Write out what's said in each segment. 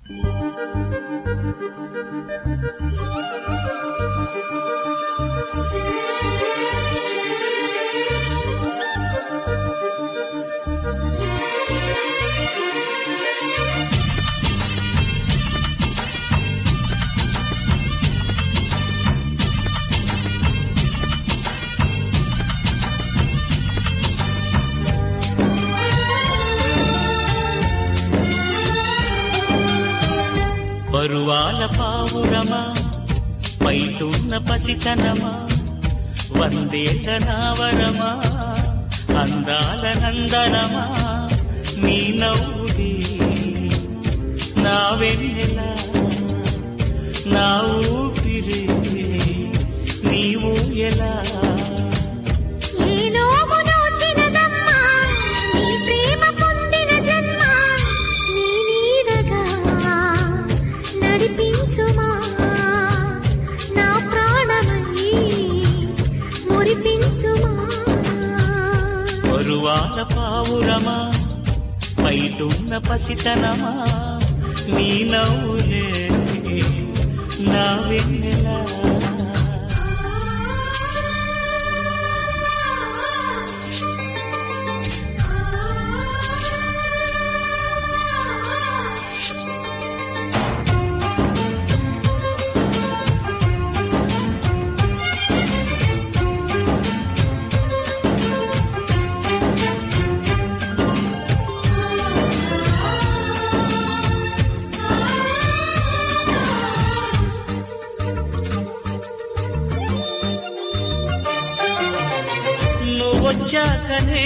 పరువాల పావురమా పైటున్న పసితనమా వందేట నావరమా అందాల నందనమా నీ నవ్వుది నా వెన్నెల నా ఊపిరి నీవు ఎలా ఈ నోము నోచినదమ్మా, నీ ప్రేమ పొందిన జన్మ, నీ నీడగా నడిపించుమా, నా ప్రాణమై మురిపించుమా. పరువాల పావురమా పైటున్న పసితనమా నీ నవ్వులే నా వెన్నెలా నువ్వొచ్చాకనే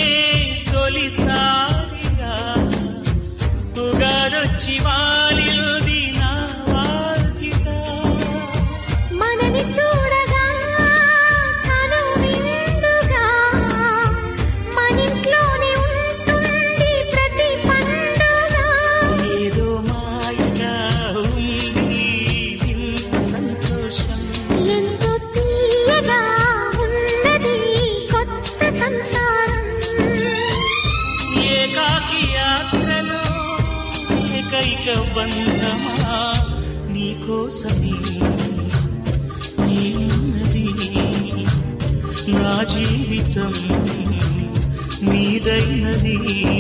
తొలిసారిగా ఉగాదొచ్చి వాలిల్ది నా వాకిట మనని చూడగా కను విందుగా మనింట్లోనే ఉంటుంది ప్రతి పండుగ ఏదో మాయగా ఉంది ఇంత సంతోషం ఎంతో తీయగా ఉన్నది కొత్త సంసారం ఏకాకి యాత్రలో ఏకైక బంధమా నీకోసమే నేనున్నది నా జీవితం నీదైనది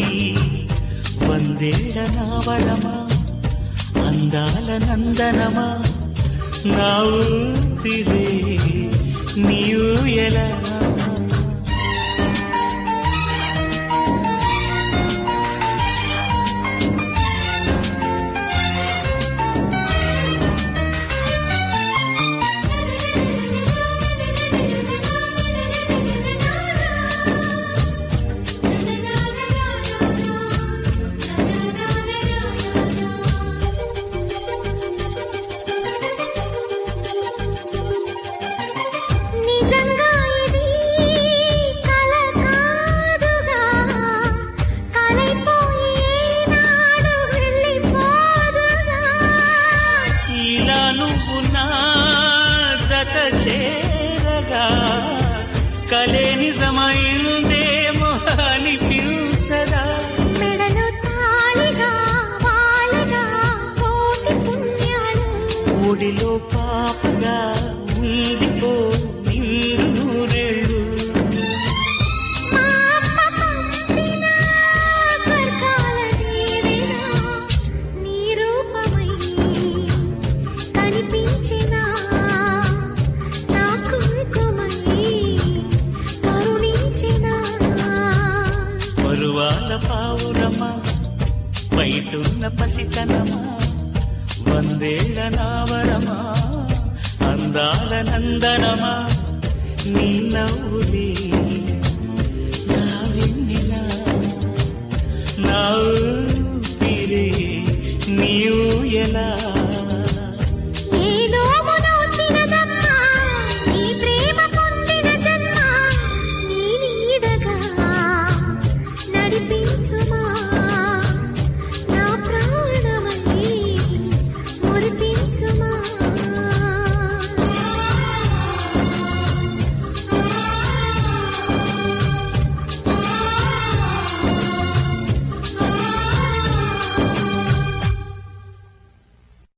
వందేళ్ల నావడమా అందాల నందనమా నా ఊపిరే నీవు ఎలా నిజంగా ఇది కల కాదుగా కలైపోయి ఏనాడు వెళ్ళిపోదుగా ఇలా నువ్వు నా జత చేరగా కలే నిజమైందేమో అనిపించదా మెడలో తాళిగా వాలగా కోటి పుణ్యాలు ఒడిలో పాపగా ఉండిపో నిండు నూరేళ్ళు మా అమ్మ పంపిన స్వర్గాల దీవెన నీ రూపమై కనిపించిన నా కుంకుమై కరుణించిన పరువాల పావురమా బయటున్న పసితనమా వందేళ్ల నావరమా అందాల నందనమా నీ నవ్వులే నా వెన్నెల నా ఊపిరే నీవు ఎలా